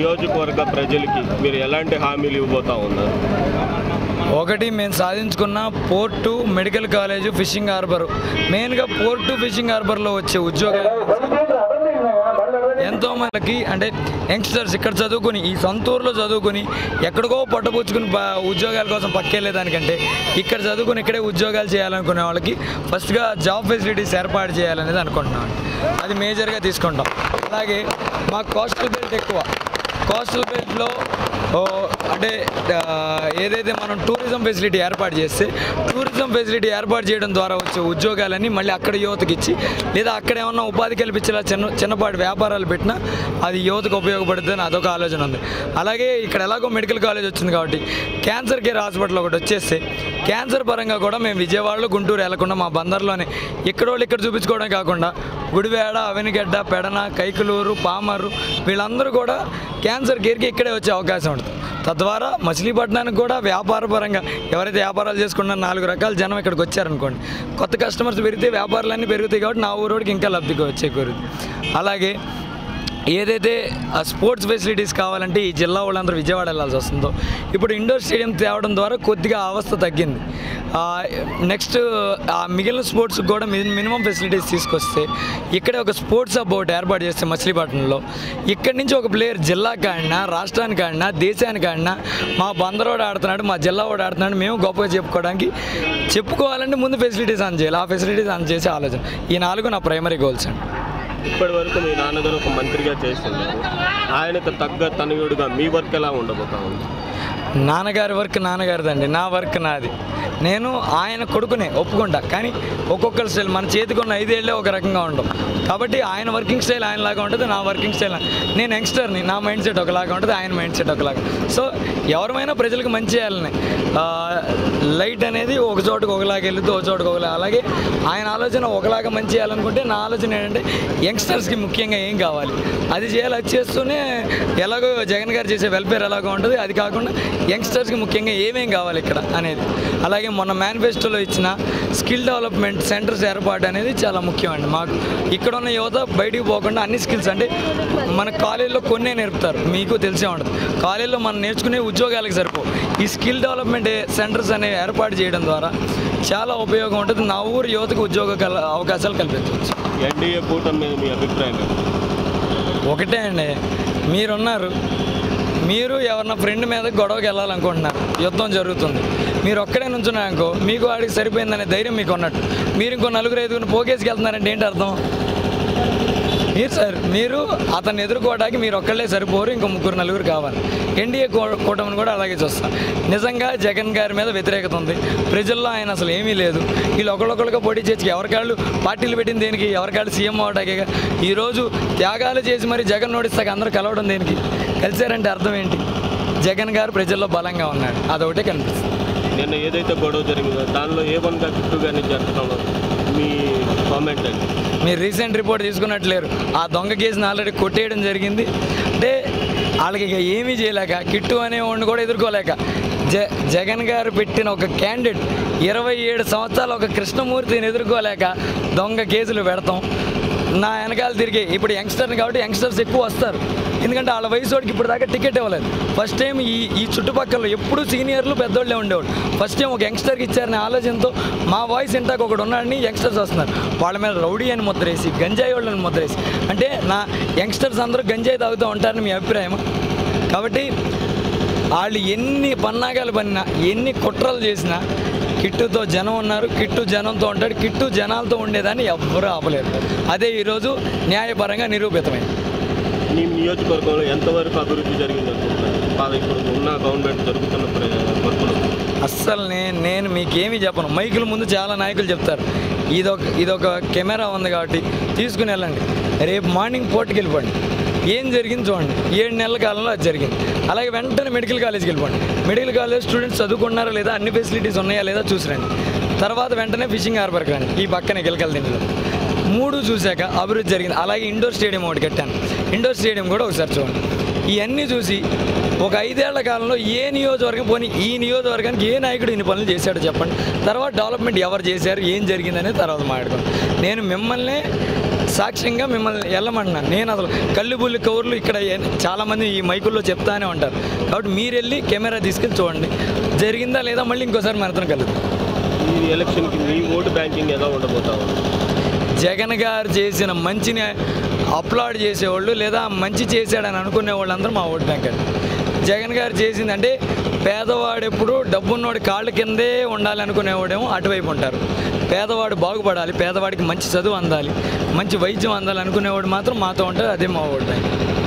నియోజకవర్గ ప్రజలకి మీరు ఎలాంటి హామీలు ఇవ్వబోతా ఉన్నారు ఒకటి మేము సాధించుకున్న port medical college fishing harbour మెయిన్గా పోర్టు ఫిషింగ్ హార్బర్లో వచ్చే ఉద్యోగాలు ఎంతో మందికి అంటే యంగ్స్టర్స్ ఇక్కడ చదువుకుని ఈ సొంతూరులో చదువుకుని ఎక్కడికో పట్టపుచ్చుకుని బా- ఉద్యోగాల కోసం పక్కెళ్ళేదానికంటే ఇక్కడ చదువుకుని ఇక్కడే ఉద్యోగాలు చేయాలనుకునే వాళ్ళకి ఫస్ట్గా జాబ్ ఫెసిలిటీస్ ఏర్పాటు చేయాలనేది అనుకుంటున్నాం అది మేజర్గా తీసుకుంటాం అలాగే మా కోస్టల్ బెల్ట్ ఎక్కువ కోస్టల్ బెల్ట్లో ఓ, అంటే ఆ, ఏదైతే మనం టూరిజం ఫెసిలిటీ ఏర్పాటు చేస్తే టూరిజం ఫెసిలిటీ ఏర్పాటు చేయడం ద్వారా వచ్చే ఉద్యోగాలన్నీ మళ్ళీ అక్కడ యువతకి ఇచ్చి లేదా అక్కడ ఏమన్నా ఉపాధి కల్పించేలా చిన్న చిన్నపాటి వ్యాపారాలు పెట్టినా అది యువతకు ఉపయోగపడుతుంది అని అదొక ఆలోచన ఉంది అలాగే ఇక్కడ ఎలాగో మెడికల్ కాలేజ్ వచ్చింది కాబట్టి క్యాన్సర్ కేర్ హాస్పిటల్ ఒకటి వచ్చేస్తే క్యాన్సర్ పరంగా కూడా మేము విజయవాడలో గుంటూరు వెళ్లకుండా మా బందర్లోనే ఇక్కడ వాళ్ళు ఇక్కడ చూపించుకోవడం కాకుండా గుడివేడ అవనిగడ్డ పెడన కైకలూరు పామరు వీళ్ళందరూ కూడా క్యాన్సర్ కేర్కి ఇక్కడే వచ్చే అవకాశం ఉంటుంది తద్వారా మచిలీపట్నానికి కూడా వ్యాపార పరంగా ఎవరైతే వ్యాపారాలు చేసుకున్న నాలుగు రకాల జనం ఇక్కడికి వచ్చారనుకోండి కొత్త కస్టమర్స్ పెరిగితే వ్యాపారాలన్నీ పెరుగుతాయి కాబట్టి నా ఊరోడికి ఇంకా లబ్ధి చేకూరుతుంది అలాగే ఏదైతే ఆ స్పోర్ట్స్ ఫెసిలిటీస్ కావాలంటే ఈ జిల్లా వాళ్ళందరూ విజయవాడ వెళ్ళాల్సి వస్తుందో ఇప్పుడు ఇండోర్ స్టేడియం తేవడం ద్వారా కొద్దిగా ఆ అవస్థ తగ్గింది నెక్స్ట్ ఆ మిగిలిన స్పోర్ట్స్ కూడా మినిమం ఫెసిలిటీస్ తీసుకొస్తే ఇక్కడే ఒక స్పోర్ట్స్ హబ్ ఒకటి ఏర్పాటు చేస్తే మచిలీపట్నంలో ఇక్కడి నుంచి ఒక ప్లేయర్ జిల్లాకి ఆడినా రాష్ట్రానికి ఆడినా దేశానికి ఆడినా మా బందరోడు ఆడుతున్నాడు మా జిల్లా వాడు ఆడుతున్నాడు మేము గొప్పగా చెప్పుకోవడానికి చెప్పుకోవాలంటే ముందు ఫెసిలిటీస్ ఆన్ చేయాలి ఆ ఫెసిలిటీస్ ఆన్ చేసే ఆలోచన ఈ నాలుగు నా ప్రైమరీ గోల్స్ అండి ఇప్పటి వరకు మీ నాన్నగారు ఒక మంత్రిగా చేస్తున్నారు ఆయనకు తగ్గ తనయుడుగా మీ వర్క్ ఎలా ఉండబోతా ఉంది నాన్నగారి వర్క్ నాన్నగారిదండి నా వర్క్ నాది నేను ఆయన కొడుకునే ఒప్పుకుంటా కానీ ఒక్కొక్కరి స్టైల్ మన చేతికి ఉన్న ఐదేళ్ళే ఒక రకంగా ఉండవు కాబట్టి ఆయన వర్కింగ్ స్టైల్ ఆయనలాగా ఉంటుంది నా వర్కింగ్ స్టైల్ నేను యంగ్స్టర్ని నా మైండ్ సెట్ ఒకలాగా ఉంటుంది ఆయన మైండ్ సెట్ ఒకలాగా సో ఎవరమైనా ప్రజలకు మంచి చేయాలని ఆ, లైట్ అనేది ఒక చోటుకు ఒకలాగా వెళ్తుంది ఒక చోటుకు ఒకలా అలాగే ఆయన ఆలోచన ఒకలాగా మంచి చేయాలనుకుంటే నా ఆలోచన ఏంటంటే యంగ్స్టర్స్కి ముఖ్యంగా ఏం కావాలి అది చేయాలి అది చేస్తూనే ఎలాగో జగన్ గారు చేసే వెల్ఫేర్ ఎలాగో ఉంటుంది అది కాకుండా యంగ్స్టర్స్కి ముఖ్యంగా ఏమేం కావాలి ఇక్కడ అనేది అలాగే మొన్న మేనిఫెస్టోలో ఇచ్చిన స్కిల్ డెవలప్మెంట్ సెంటర్స్ ఏర్పాటు అనేది చాలా ముఖ్యమండి మాకు ఇక్కడ ఉన్న యువత బయటికి పోకుండా అన్ని స్కిల్స్ అంటే మన కాలేజీలో కొన్నే నేర్పుతారు మీకు తెలిసే ఉంటుంది కాలేజీలో మనం నేర్చుకునే ఉద్యోగాలకు సరిపో ఈ స్కిల్ డెవలప్మెంట్ సెంటర్స్ అనేవి ఏర్పాటు చేయడం ద్వారా చాలా ఉపయోగం ఉంటుంది నా ఊరు యువతకు ఉద్యోగ కల అవకాశాలు కల్పించవచ్చు ఎన్డీఏ కూటమి మీద మీ అభిప్రాయం ఏంటి? ఒకటే అండి మీరున్నారు మీరు ఎవరన్నా ఫ్రెండ్ మీద గొడవకి వెళ్ళాలనుకుంటున్నారు యుద్ధం జరుగుతుంది మీరు ఒక్కడే నుంచున్నారనుకో మీకు వాడికి సరిపోయిందనే ధైర్యం మీకు ఉన్నట్టు మీరు ఇంకో నలుగురు ఐదుగురు పోకేసుకు వెళ్తున్నారంటే ఏంటి అర్థం మీరు సార్ మీరు అతన్ని ఎదుర్కోవడానికి మీరు ఒక్కళ్ళే సరిపోరు ఇంకో ముగ్గురు నలుగురు కావాలి ఎన్డీఏ కూ- కూటమిని కూడా అలాగే చూస్తాం నిజంగా జగన్ గారి మీద వ్యతిరేకత ఉంది ప్రజల్లో ఆయన అసలు ఏమీ లేదు వీళ్ళు ఒకళ్ళొకళ్ళుగా పోటీ చేసి ఎవరికాళ్ళు పార్టీలు పెట్టింది దేనికి ఎవరికాళ్ళు సీఎం అవడాకే ఈరోజు త్యాగాలు చేసి మరి జగన్ నోడిస్తాక అందరూ కలవడం దేనికి కలిశారంటే అర్థం ఏంటి జగన్ గారు ప్రజల్లో బలంగా ఉన్నాడు అదొకటే కనిపిస్తుంది నిన్న ఏదైతే గొడవ జరిగిందో దానిలో ఏ వన్గా కిట్టు గారిని జరగడంలో మీ కామెంట్ అండి మీరు రీసెంట్ రిపోర్ట్ తీసుకున్నట్లేరు ఆ దొంగ కేసుని ఆల్రెడీ కొట్టేయడం జరిగింది అంటే వాళ్ళకి ఇక ఏమీ చేయలేక కిట్టు అనేవాడిని కూడా ఎదుర్కోలేక జ జగన్ గారు పెట్టిన ఒక క్యాండిడేట్ ఇరవై ఏడు సంవత్సరాలు ఒక కృష్ణమూర్తిని ఎదుర్కోలేక దొంగ కేసులు పెడతాం నా వెనకాల తిరిగి ఇప్పుడు యంగ్స్టర్ని కాబట్టి యంగ్స్టర్స్ ఎక్కువ వస్తారు ఎందుకంటే వాళ్ళ వయసు వాడికి ఇప్పుడు దాకా టికెట్ ఇవ్వలేదు ఫస్ట్ టైం ఈ ఈ చుట్టుపక్కల ఎప్పుడు సీనియర్లు పెద్దోళ్ళే ఉండేవాడు ఫస్ట్ టైం ఒక యంగ్స్టర్కి ఇచ్చారనే ఆలోచనతో మా వాయిస్ ఇంటాక ఒకడు ఉన్నాడని యంగ్స్టర్స్ వస్తున్నారు వాళ్ళ మీద రౌడీ అని ముద్రేసి గంజాయి వాళ్ళని ముద్రేసి అంటే నా యంగ్స్టర్స్ అందరూ గంజాయి తాగుతూ ఉంటారని మీ అభిప్రాయం కాబట్టి వాళ్ళు ఎన్ని పన్నాగాలు పడినా ఎన్ని కుట్రలు చేసినా కిట్టుతో జనం ఉన్నారు కిట్టు జనంతో ఉంటాడు కిట్టు జనాలతో ఉండేదాన్ని ఎవ్వరూ ఆపలేరు అదే ఈరోజు న్యాయపరంగా నిరూపితమైంది మీ నియోజకవర్గంలో ఎంతవరకు అభివృద్ధి జరిగింది అనుకుంటున్నారు బాగా ఇప్పుడు ఉన్న గవర్నమెంట్ జరుగుతున్న వర్కులు అస్సలు నేను నేను మీకేమీ చెప్పను మైకుల ముందు చాలా నాయకులు చెప్తారు ఇదొక ఇదొక కెమెరా ఉంది కాబట్టి తీసుకుని వెళ్ళండి రేపు మార్నింగ్ పోర్ట్కి వెళ్ళిపోండి ఏం జరిగింది చూడండి ఏడు నెలల కాలంలో అది జరిగింది అలాగే వెంటనే మెడికల్ కాలేజ్కి వెళ్ళిపోండి మెడికల్ కాలేజ్ స్టూడెంట్స్ చదువుకున్నారా లేదా అన్ని ఫెసిలిటీస్ ఉన్నాయా లేదా చూసిరండి తర్వాత వెంటనే ఫిషింగ్ హార్బర్కి రండి ఈ పక్కనే గిలకల దిండిలో మూడు చూశాక అభివృద్ధి జరిగింది అలాగే ఇండోర్ స్టేడియం ఒకటి కట్టాను ఇండోర్ స్టేడియం కూడా ఒకసారి చూడండి ఇవన్నీ చూసి ఒక ఐదేళ్ల కాలంలో ఏ నియోజకవర్గం పోనీ ఈ నియోజకవర్గానికి ఏ నాయకుడు ఇన్ని పనులు చేశాడో చెప్పండి తర్వాత డెవలప్మెంట్ ఎవరు చేశారు ఏం జరిగిందనేది తర్వాత మాట్లాడుకోండి నేను మిమ్మల్ని సాక్ష్యంగా మిమ్మల్ని వెళ్ళమంటున్నాను నేను అసలు కళ్ళు బుల్లి కవర్లు ఇక్కడ ఏ- చాలామంది ఈ మైకుల్లో చెప్తానే ఉంటారు కాబట్టి మీరు వెళ్ళి కెమెరా తీసుకెళ్ళి చూడండి జరిగిందా లేదా మళ్ళీ ఇంకోసారి మనతో కలుద్దాం ఈ ఎలక్షన్కి మీ ఓటు బ్యాంకింగ్ ఎలా ఉండబోతా ఉంది జగన్ గారు చేసిన మంచిని అప్లాడ్ చేసేవాళ్ళు లేదా మంచి చేశాడని అనుకునే వాళ్ళందరూ మా ఓట్ బ్యాంక్ అండి జగన్ గారు చేసింది అంటే పేదవాడు ఎప్పుడు డబ్బున్నోడి కాళ్ళ కిందే ఉండాలి అనుకునేవాడేమో అటువైపు ఉంటారు పేదవాడు బాగుపడాలి పేదవాడికి మంచి చదువు అందాలి మంచి వైద్యం అందాలి అనుకునేవాడు మాత్రం మాతో ఉంటారు అదే మా ఓట్ బ్యాంక్